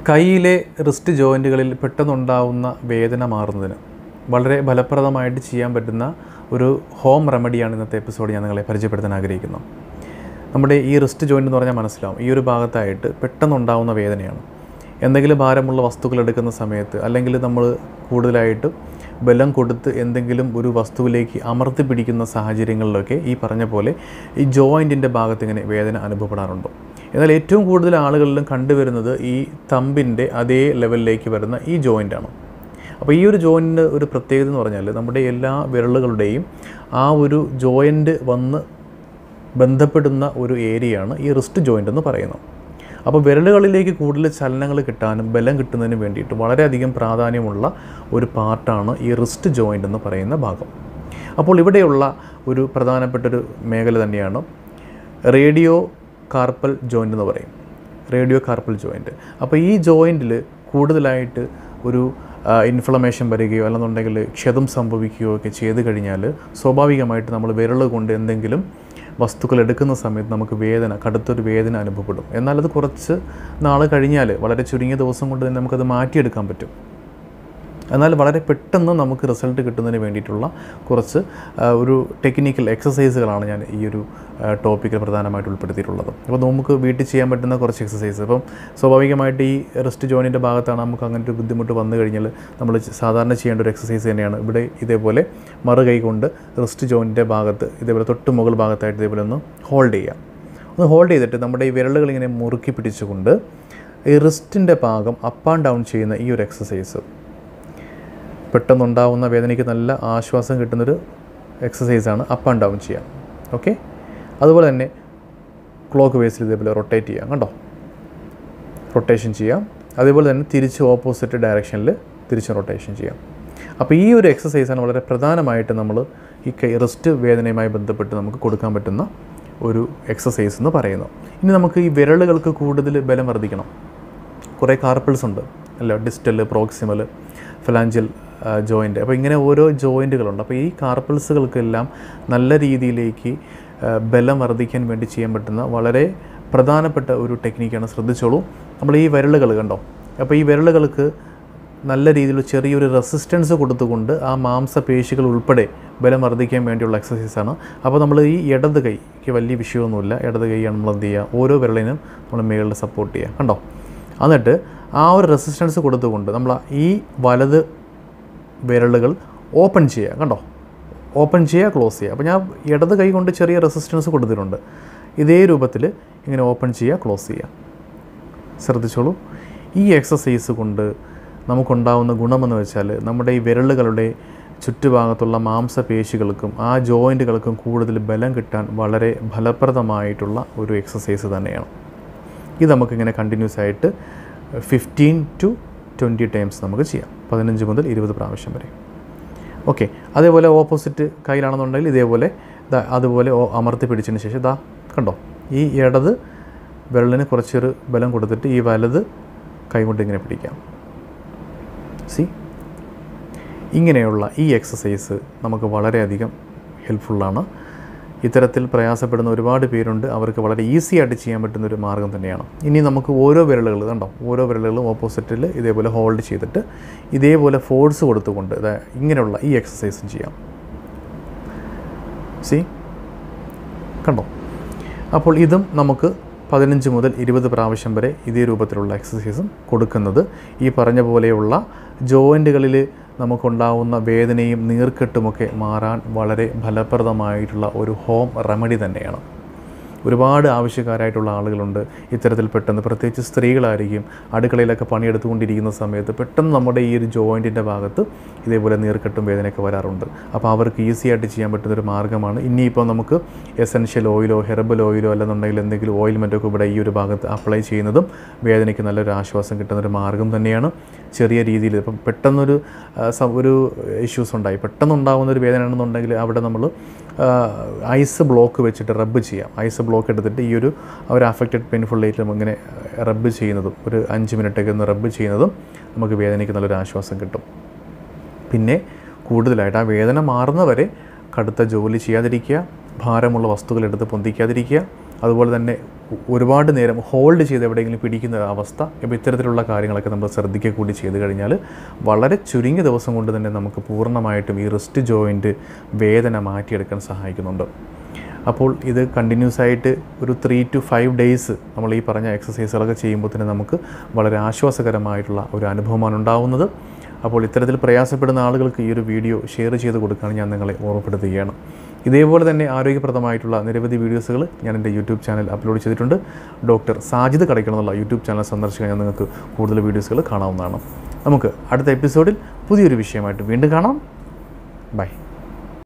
കൈയിലെ റിസ്റ്റ് ജോയിൻറ്റുകളിൽ പെട്ടെന്നുണ്ടാവുന്ന വേദന മാറുന്നതിന് വളരെ ഫലപ്രദമായിട്ട് ചെയ്യാൻ പറ്റുന്ന ഒരു ഹോം റെമഡിയാണ് ഇന്നത്തെ എപ്പിസോഡ് ഞാൻ നിങ്ങളെ പരിചയപ്പെടുത്താൻ ആഗ്രഹിക്കുന്നു നമ്മുടെ ഈ റിസ്റ്റ് ജോയിൻ്റ് എന്ന് പറഞ്ഞാൽ മനസ്സിലാവും ഈ ഒരു ഭാഗത്തായിട്ട് പെട്ടെന്നുണ്ടാവുന്ന വേദനയാണ് എന്തെങ്കിലും ഭാരമുള്ള വസ്തുക്കൾ എടുക്കുന്ന സമയത്ത് അല്ലെങ്കിൽ നമ്മൾ കൂടുതലായിട്ട് ബലം കൊടുത്ത് എന്തെങ്കിലും ഒരു വസ്തുവിലേക്ക് അമർത്തി പിടിക്കുന്ന സാഹചര്യങ്ങളിലൊക്കെ ഈ പറഞ്ഞ പോലെ ഈ ജോയിൻറ്റിൻ്റെ ഭാഗത്ത് ഇങ്ങനെ വേദന അനുഭവപ്പെടാറുണ്ട് എന്നാൽ ഏറ്റവും കൂടുതൽ ആളുകളിലും കണ്ടുവരുന്നത് ഈ തമ്പിൻ്റെ അതേ ലെവലിലേക്ക് വരുന്ന ഈ ജോയിൻ്റാണ് അപ്പോൾ ഈ ഒരു ജോയിൻറ്റിൻ്റെ ഒരു പ്രത്യേകത എന്ന് പറഞ്ഞാൽ നമ്മുടെ എല്ലാ വിരലുകളുടെയും ആ ഒരു ജോയിൻറ്റ് വന്ന് ബന്ധപ്പെടുന്ന ഒരു ഏരിയയാണ് ഈ റിസ്റ്റ് ജോയിൻ്റ് എന്ന് പറയുന്നത് അപ്പോൾ വിരലുകളിലേക്ക് കൂടുതൽ ചലനങ്ങൾ കിട്ടാനും ബലം കിട്ടുന്നതിന് വേണ്ടിയിട്ട് വളരെയധികം പ്രാധാന്യമുള്ള ഒരു പാർട്ടാണ് ഈ റിസ്റ്റ് ജോയിൻ്റ് എന്ന് പറയുന്ന ഭാഗം അപ്പോൾ ഇവിടെയുള്ള ഒരു പ്രധാനപ്പെട്ടൊരു മേഖല തന്നെയാണ് റേഡിയോ കാർപ്പൽ ജോയിൻ്റ് എന്ന് പറയും റേഡിയോ കാർപ്പൽ ജോയിൻ്റ് അപ്പോൾ ഈ ജോയിൻറ്റിൽ കൂടുതലായിട്ട് ഒരു ഇൻഫ്ലമേഷൻ വരികയോ അല്ലെന്നുണ്ടെങ്കിൽ ക്ഷതം സംഭവിക്കുകയോ ഒക്കെ ചെയ്ത് കഴിഞ്ഞാൽ സ്വാഭാവികമായിട്ട് നമ്മൾ വിരൽ കൊണ്ട് എന്തെങ്കിലും വസ്തുക്കൾ എടുക്കുന്ന സമയത്ത് നമുക്ക് വേദന കടുത്തൊരു വേദന അനുഭവപ്പെടും എന്നാൽ അത് കുറച്ച് നാൾ കഴിഞ്ഞാൽ വളരെ ചുരുങ്ങിയ ദിവസം കൊണ്ട് തന്നെ നമുക്കത് മാറ്റിയെടുക്കാൻ പറ്റും എന്നാൽ വളരെ പെട്ടെന്ന് നമുക്ക് റിസൾട്ട് കിട്ടുന്നതിന് വേണ്ടിയിട്ടുള്ള കുറച്ച് ആ, ഒരു ടെക്നിക്കൽ എക്സസൈസുകളാണ് ഞാൻ ഈ ഒരു ടോപ്പിക്കിൽ പ്രധാനമായിട്ട് ഉൾപ്പെടുത്തിയിട്ടുള്ളത് അപ്പോൾ നമുക്ക് വീട്ടിൽ ചെയ്യാൻ പറ്റുന്ന കുറച്ച് എക്സസൈസ് അപ്പം സ്വാഭാവികമായിട്ട് ഈ റിസ്റ്റ് ജോയിനിൻ്റെ ഭാഗത്താണ് നമുക്ക് അങ്ങനത്തെ ഒരു ബുദ്ധിമുട്ട് വന്നു കഴിഞ്ഞാൽ നമ്മൾ ചെ- സാധാരണ ചെയ്യേണ്ട ഒരു എക്സസൈസ് തന്നെയാണ് ഇവിടെ ഇതേപോലെ മറുകൈ കൊണ്ട് റിസ്റ്റ് ജോയിനിൻ്റെ ഭാഗത്ത് ഇതേപോലെ തൊട്ട് മുകൾ ഭാഗത്തായിട്ട് ഇതേപോലെ ഒന്ന് ഹോൾഡ് ചെയ്യാം ഒന്ന് ഹോൾഡ് ചെയ്തിട്ട് നമ്മുടെ ഈ വിരലുകൾ ഇങ്ങനെ മുറുക്കി പിടിച്ചുകൊണ്ട് ഈ റിസ്റ്റിൻ്റെ ഭാഗം അപ്പ് ആൻഡ് ഡൗൺ ചെയ്യുന്ന ഈ ഒരു എക്സസൈസ് പെട്ടെന്നുണ്ടാവുന്ന വേദനയ്ക്ക് നല്ല ആശ്വാസം കിട്ടുന്നൊരു എക്സസൈസാണ് അപ്പ് ആൻഡ് ഡൗൺ ചെയ്യാം ഓക്കെ അതുപോലെ തന്നെ ക്ലോക്ക് വേസിൽ ഇതേപോലെ റൊട്ടേറ്റ് ചെയ്യാം കണ്ടോ റൊട്ടേഷൻ ചെയ്യാം അതേപോലെ തന്നെ തിരിച്ച് ഓപ്പോസിറ്റ് ഡയറക്ഷനിൽ തിരിച്ച് റൊട്ടേഷൻ ചെയ്യാം അപ്പോൾ ഈ ഒരു എക്സസൈസാണ് വളരെ പ്രധാനമായിട്ട് നമ്മൾ ഈ കൈ റിസ്റ്റ് വേദനയുമായി ബന്ധപ്പെട്ട് നമുക്ക് കൊടുക്കാൻ പറ്റുന്ന ഒരു എക്സസൈസ് എന്ന് പറയുന്നു ഇനി നമുക്ക് ഈ വിരലുകൾക്ക് കൂടുതൽ ബലം വർദ്ധിക്കണം കുറേ കാർപ്പിൾസ് ഉണ്ട് അല്ല ഡിസ്റ്റൽ പ്രോക്സിമൽ ഫിലാഞ്ചൽ ജോയിൻ്റ് അപ്പോൾ ഇങ്ങനെ ഓരോ ജോയിൻറ്റുകളുണ്ട് അപ്പോൾ ഈ കാർപ്പിൾസുകൾക്കെല്ലാം നല്ല രീതിയിലേക്ക് ആ, ബലം വർദ്ധിക്കാൻ വേണ്ടി ചെയ്യാൻ പറ്റുന്ന വളരെ പ്രധാനപ്പെട്ട ഒരു ടെക്നിക്കാണ് ശ്രദ്ധിച്ചോളൂ നമ്മൾ ഈ വിരലുകൾ കണ്ടോ അപ്പോൾ ഈ വിരലുകൾക്ക് നല്ല രീതിയിൽ ചെറിയൊരു റെസിസ്റ്റൻസ് കൊടുത്തുകൊണ്ട് ആ മാംസപേശികൾ ഉൾപ്പെടെ ബലം വർദ്ധിക്കാൻ വേണ്ടിയുള്ള എക്സസൈസാണ് അപ്പോൾ നമ്മൾ ഈ ഇടത് കൈക്ക് വലിയ വിഷയമൊന്നുമില്ല ഇടത് കൈയാണ് നമ്മൾ എന്ത് ചെയ്യുക ഓരോ വിരലിനും നമ്മൾ മേളിൽ സപ്പോർട്ട് ചെയ്യുക കണ്ടോ എന്നിട്ട് ആ ഒരു റെസിസ്റ്റൻസ് കൊടുത്തുകൊണ്ട് നമ്മൾ ഈ വലത് വിരലുകൾ ഓപ്പൺ ചെയ്യുക കണ്ടോ ഓപ്പൺ ചെയ്യുക ക്ലോസ് ചെയ്യുക അപ്പോൾ ഞാൻ ഇടത് കൈ കൊണ്ട് ചെറിയ റെസിസ്റ്റൻസ് കൊടുത്തിട്ടുണ്ട് ഇതേ രൂപത്തിൽ ഇങ്ങനെ ഓപ്പൺ ചെയ്യുക ക്ലോസ് ചെയ്യുക ശ്രദ്ധിച്ചോളൂ ഈ എക്സസൈസ് കൊണ്ട് നമുക്കുണ്ടാവുന്ന ഗുണമെന്ന് വെച്ചാൽ നമ്മുടെ ഈ വിരലുകളുടെ ചുറ്റുഭാഗത്തുള്ള മാംസപേശികൾക്കും ആ ജോയിൻറ്റുകൾക്കും കൂടുതൽ ബലം കിട്ടാൻ വളരെ ഫലപ്രദമായിട്ടുള്ള ഒരു എക്സസൈസ് തന്നെയാണ് ഇത് നമുക്കിങ്ങനെ കണ്ടിന്യൂസ് ആയിട്ട് ഫിഫ്റ്റീൻ ടു ട്വൻറ്റി ടൈംസ് നമുക്ക് ചെയ്യാം പതിനഞ്ച് മുതൽ ഇരുപത് പ്രാവശ്യം വരെ ഓക്കെ അതേപോലെ ഓപ്പോസിറ്റ് കയ്യിലാണെന്നുണ്ടെങ്കിൽ ഇതേപോലെ ദാ അതുപോലെ ഓ- അമർത്തി പിടിച്ചതിന് ശേഷം ദാ കണ്ടോ ഈ ഇടത് വിരലിന് കുറച്ചൊരു ബലം കൊടുത്തിട്ട് ഈ വലത് കൈകൊണ്ട് ഇങ്ങനെ പിടിക്കാം സി ഇങ്ങനെയുള്ള ഈ എക്സസൈസ് നമുക്ക് വളരെയധികം ഹെൽപ്ഫുള്ളാണ് ഇത്തരത്തിൽ പ്രയാസപ്പെടുന്ന ഒരുപാട് പേരുണ്ട് അവർക്ക് വളരെ ഈസി ആയിട്ട് ചെയ്യാൻ പറ്റുന്ന ഒരു മാർഗ്ഗം തന്നെയാണ് ഇനി നമുക്ക് ഓരോ വിരലുകൾ കണ്ടോ ഓരോ വിരലുകളും ഓപ്പോസിറ്റിൽ ഇതേപോലെ ഹോൾഡ് ചെയ്തിട്ട് ഇതേപോലെ ഫോഴ്സ് കൊടുത്തുകൊണ്ട് ഇതാ ഇങ്ങനെയുള്ള ഈ എക്സസൈസും ചെയ്യാം സി കണ്ടോ അപ്പോൾ ഇതും നമുക്ക് പതിനഞ്ച് മുതൽ ഇരുപത് പ്രാവശ്യം വരെ ഇതേ രൂപത്തിലുള്ള എക്സസൈസും കൊടുക്കുന്നത് ഈ പറഞ്ഞ പോലെയുള്ള ജോയിൻറ്റുകളിൽ നമുക്കുണ്ടാവുന്ന വേദനയും നീർക്കെട്ടുമൊക്കെ മാറാൻ വളരെ ഫലപ്രദമായിട്ടുള്ള ഒരു ഹോം റെമഡി തന്നെയാണ് ഒരുപാട് ആവശ്യക്കാരായിട്ടുള്ള ആളുകളുണ്ട് ഇത്തരത്തിൽ പെട്ടെന്ന് പ്രത്യേകിച്ച് സ്ത്രീകളായിരിക്കും അടുക്കളയിലൊക്കെ പണിയെടുത്തുകൊണ്ടിരിക്കുന്ന സമയത്ത് പെട്ടെന്ന് നമ്മുടെ ഈ ഒരു ജോയിൻറ്റിൻ്റെ ഭാഗത്ത് ഇതേപോലെ നീർക്കെട്ടും വേദനയൊക്കെ വരാറുണ്ട് അപ്പോൾ അവർക്ക് ഈസി ആയിട്ട് ചെയ്യാൻ പറ്റുന്ന ഒരു മാർഗ്ഗമാണ് ഇനിയിപ്പോൾ നമുക്ക് എസെൻഷ്യൽ ഓയിലോ ഹെർബൽ ഓയിലോ അല്ലെന്നുണ്ടെങ്കിൽ എന്തെങ്കിലും ഓയിൽമെൻറ്റോ ഒക്കെ ഇവിടെ ഈ ഒരു ഭാഗത്ത് അപ്ലൈ ചെയ്യുന്നതും വേദനയ്ക്ക് നല്ലൊരു ആശ്വാസം കിട്ടുന്ന ഒരു മാർഗ്ഗം തന്നെയാണ് ചെറിയ രീതിയിൽ ഇപ്പം പെട്ടെന്നൊരു ആ, സം- ഒരു ഇഷ്യൂസ് ഉണ്ടായി പെട്ടെന്നുണ്ടാകുന്ന ഒരു വേദന ആണെന്നുണ്ടെങ്കിൽ അവിടെ നമ്മൾ ഐസ് ബ്ലോക്ക് വെച്ചിട്ട് റബ്ബ് ചെയ്യാം ഐസ് ബ്ലോക്ക് എടുത്തിട്ട് ഈ ഒരു ഒരു അഫക്റ്റഡ് പെയിൻഫുൾ ഏറ്റിലും ഇങ്ങനെ റബ്ബ് ചെയ്യുന്നതും ഒരു അഞ്ച് മിനിറ്റൊക്കെ ഒന്ന് റബ്ബ് ചെയ്യുന്നതും നമുക്ക് വേദനയ്ക്ക് നല്ലൊരു ആശ്വാസം കിട്ടും പിന്നെ കൂടുതലായിട്ട് ആ വേദന മാറുന്നവരെ കടുത്ത ജോലി ചെയ്യാതിരിക്കുക ഭാരമുള്ള വസ്തുക്കൾ എടുത്ത് പൊന്തിക്കാതിരിക്കുക അതുപോലെ തന്നെ ഒരുപാട് നേരം ഹോൾഡ് ചെയ്ത് എവിടെയെങ്കിലും പിടിക്കുന്ന അവസ്ഥ ഇപ്പോൾ ഇത്തരത്തിലുള്ള കാര്യങ്ങളൊക്കെ നമ്മൾ ശ്രദ്ധിക്കുക കൂടി ചെയ്ത് കഴിഞ്ഞാൽ വളരെ ചുരുങ്ങിയ ദിവസം കൊണ്ട് തന്നെ നമുക്ക് പൂർണ്ണമായിട്ടും ഈ റിസ്റ്റ് ജോയിൻറ്റ് വേദന മാറ്റിയെടുക്കാൻ സഹായിക്കുന്നുണ്ട് അപ്പോൾ ഇത് കണ്ടിന്യൂസ് ആയിട്ട് ഒരു ത്രീ ടു ഫൈവ് ഡേയ്സ് നമ്മൾ ഈ പറഞ്ഞ എക്സസൈസുകളൊക്കെ ചെയ്യുമ്പോൾ തന്നെ നമുക്ക് വളരെ ആശ്വാസകരമായിട്ടുള്ള ഒരു അനുഭവമാണ് ഉണ്ടാവുന്നത് അപ്പോൾ ഇത്തരത്തിൽ പ്രയാസപ്പെടുന്ന ആളുകൾക്ക് ഈ ഒരു വീഡിയോ ഷെയർ ചെയ്ത് കൊടുക്കാൻ ഞാൻ നിങ്ങളെ ഓർമ്മപ്പെടുത്തുകയാണ് ഇതേപോലെ തന്നെ ആരോഗ്യപ്രദമായിട്ടുള്ള നിരവധി വീഡിയോസുകൾ ഞാൻ എൻ്റെ യൂട്യൂബ് ചാനൽ അപ്ലോഡ് ചെയ്തിട്ടുണ്ട് ഡോക്ടർ സാജിദ് കടയ്ക്കണം എന്നുള്ള യൂട്യൂബ് ചാനൽ സന്ദർശിക്കാൻ ഞാൻ നിങ്ങൾക്ക് കൂടുതൽ വീഡിയോസുകൾ കാണാവുന്നതാണ് നമുക്ക് അടുത്ത എപ്പിസോഡിൽ പുതിയൊരു വിഷയമായിട്ട് വീണ്ടും കാണാം ബൈ